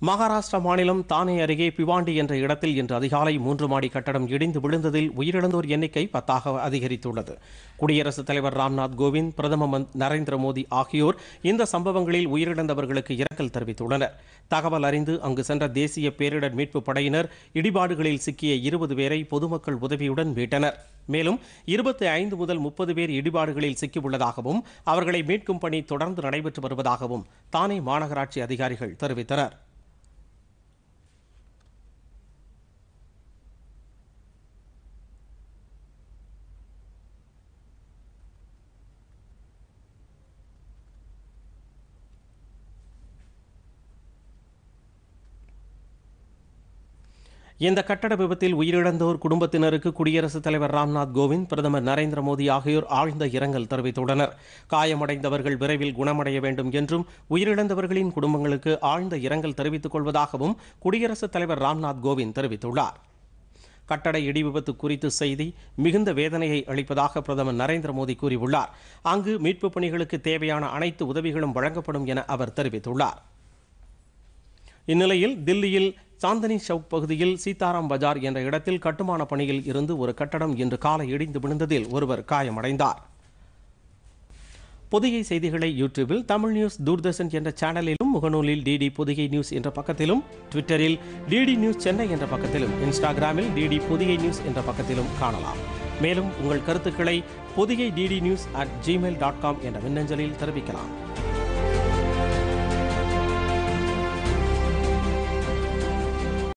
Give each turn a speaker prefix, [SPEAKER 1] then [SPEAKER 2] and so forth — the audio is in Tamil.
[SPEAKER 1] மகாராஷ்டிரா மாநிலம் தானே அருகே பிவாண்டி என்ற இடத்தில் இன்று அதிகாலை மூன்று மாடி கட்டடம் இடிந்து விழுந்ததில் உயிரிழந்தோர் எண்ணிக்கை பத்தாக அதிகரித்துள்ளது குடியரசுத் தலைவர் ராம்நாத் கோவிந்த் பிரதமர் மந்த்- நரேந்திர மோடி ஆகியோர் இந்த சம்பவங்களில் உயிரிழந்தவர்களுக்கு இரங்கல் தெரிவித்துள்ளனர் தகவல் அறிந்து அங்கு சென்ற தேசிய பேரிடர் மீட்பு படையினர் இடிபாடுகளில் சிக்கிய இருபது பேரை பொதுமக்கள் உதவியுடன் மீட்டனர் மேலும் இருபத்தி ஐந்து முதல் முப்பது பேர் இடிபாடுகளில் சிக்கியுள்ளதாகவும் அவர்களை மீட்கும் பணி தொடர்ந்து நடைபெற்று வருவதாகவும் தானே மாநகராட்சி அதிகாரிகள் தெரிவித்தனர் இந்த கட்டட விபத்தில் உயிரிழந்தோர் குடும்பத்தினருக்கு குடியரசுத் தலைவர் ராம்நாத் கோவிந்த் பிரதமர் நரேந்திர மோடி ஆகியோர் ஆழ்ந்த இரங்கல் தெரிவித்துள்ளனர் காயமடைந்தவர்கள் விரைவில் குணமடைய வேண்டும் என்றும் உயிரிழந்தவர்களின் குடும்பங்களுக்கு ஆழ்ந்த இரங்கல் தெரிவித்துக் கொள்வதாகவும் குடியரசுத் தலைவர் ராம்நாத் கோவிந்த் தெரிவித்துள்ளார் கட்டட இடி விபத்து குறித்து செய்தி மிகுந்த வேதனையை அளிப்பதாக பிரதமர் நரேந்திர மோடி கூறியுள்ளார் அங்கு மீட்புப் பணிகளுக்கு தேவையான அனைத்து உதவிகளும் வழங்கப்படும் என அவர் தெரிவித்துள்ளார் இந்நிலையில் தில்லியில் சாந்தனி சவுக் பகுதியில் சீதாராம் பஜார் என்ற இடத்தில் கட்டுமான பணியில் இருந்து ஒரு கட்டடம் இன்று காலை இடிந்து விழுந்ததில் ஒருவர் காயமடைந்தார் பொதிகை செய்திகளை யூடியூபில் தமிழ் நியூஸ் தூர்தர்ஷன் என்ற சேனலிலும் முகநூலில் டிடி பொதிகை நியூஸ் என்ற பக்கத்திலும் ட்விட்டரில் டிடி நியூஸ் சென்னை என்ற பக்கத்திலும் இன்ஸ்டாகிராமில் டிடி பொதிகை நியூஸ் என்ற பக்கத்திலும் காணலாம் மேலும் உங்கள் கருத்துக்களை Podhigai DD news at Gmail dot com என்ற மின்னஞ்சலில் தெரிவிக்கலாம்